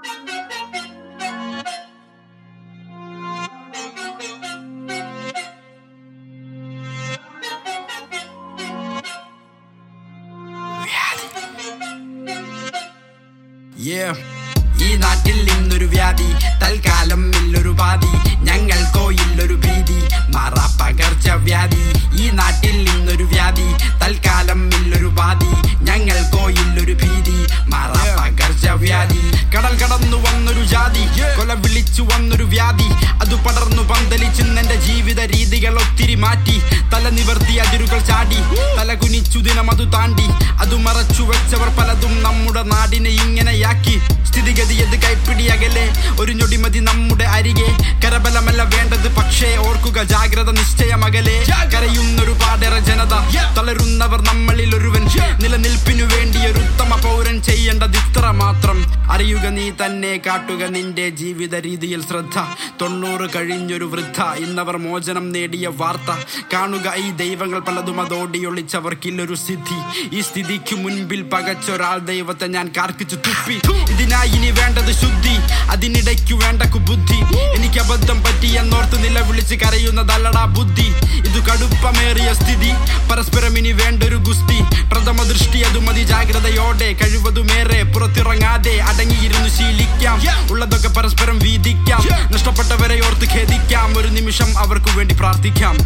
Yeah. ഈ നാട്ടിൽ ഇന്നൊരു വ്യാധി തൽക്കാലം ഇല്ലൊരു പാതി ഞങ്ങൾക്കോ ഇല്ലൊരു ഭീതി മാറാ പകർച്ച വ്യാധി ഈ നാട്ടിൽ ഇന്നൊരു വ്യാധി തൽക്കാലം ഇല്ലൊരു പാതി ഞങ്ങൾക്കോ ഇല്ലൊരു ഭീതി മാറാ പകർച്ച വ്യാധി കടൽ കടന്നു വന്നൊരു ജാതി കൊല വിളിച്ചു വന്നൊരു വ്യാധി അത് പടർന്നു പന്തലിച്ചിന്നെന്റെ ജീവിത രീതികൾ ഒത്തിരി മാറ്റി തല നിവർത്തി അതിരുകൾ ചാടി തല കുനിച്ചു ദിനം അത് താണ്ടി അത് മറച്ചു വെച്ചവർ പലതും നമ്മുടെ നാടിനെ ഇങ്ങനെയാക്കി സ്ഥിതിഗതി അത് കൈപ്പിടി അകലെ ഒരു ഞൊടിമതി നമ്മുടെ അരികെ കരബലമല്ല വേണ്ടത് പക്ഷേ ഓർക്കുക ജാഗ്രത നിശ്ചയമകലെ കരയുന്നൊരു പാടേറെ ജനത തളരുന്നവർ നമ്മളിൽ ഒരുവൻ നിലനിൽപ്പിനു വേണ്ടി ഒരു ഉത്തമ പൗരൻ ചെയ്യേണ്ടത് ഇത്ര മാത്രം അറിയുക നീ തന്നെ കാട്ടുക നിന്റെ ജീവിത രീതിയിൽ ശ്രദ്ധ തൊണ്ണൂറ് കഴിഞ്ഞൊരു വൃദ്ധ ഇന്നവർ മോചനം നേടിയ വാർത്ത കാണുക ഈ ദൈവങ്ങൾ പലതും അതോടിയൊളിച്ചവർക്കില്ലൊരു സിദ്ധി ഈ സ്ഥിതിക്ക് മുൻപിൽ പകച്ചൊരാൾ ദൈവത്തെ ഞാൻ കാർക്കിച്ചു തുപ്പി ഇതിനായി ഇനി വേണ്ടത് ശുദ്ധി അതിനിടയ്ക്കു വേണ്ട കുബുദ്ധി എനിക്ക് അബദ്ധം പറ്റി എന്നോർത്ത് നിലവിളിച്ച് കരയുന്നതല്ലടാ ബുദ്ധി ഇത് കടുപ്പമേറിയ സ്ഥിതി പരസ്പരം ഇനി വേണ്ടൊരു ഗുസ്തി പ്രഥമ ദൃഷ്ടി അത് മതി ജാഗ്രതയോടെ കഴിവതുമേറെ പുറത്തിറങ്ങാതെ അടങ്ങിയിരുന്നു ശീലിക്കാം ഉള്ളതൊക്കെ പരസ്പരം വീതിക്കാം നഷ്ടപ്പെട്ടവരെ ഓർത്ത് ഖേദിക്കാം ഒരു നിമിഷം അവർക്ക് വേണ്ടി പ്രാർത്ഥിക്കാം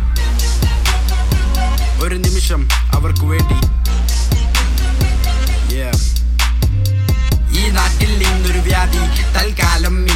ഒരു നിമിഷം അവർക്ക് വേണ്ടി Yeah. ഈ നാട്ടിൽ ഇന്നൊരു വ്യാധി തൽക്കാലം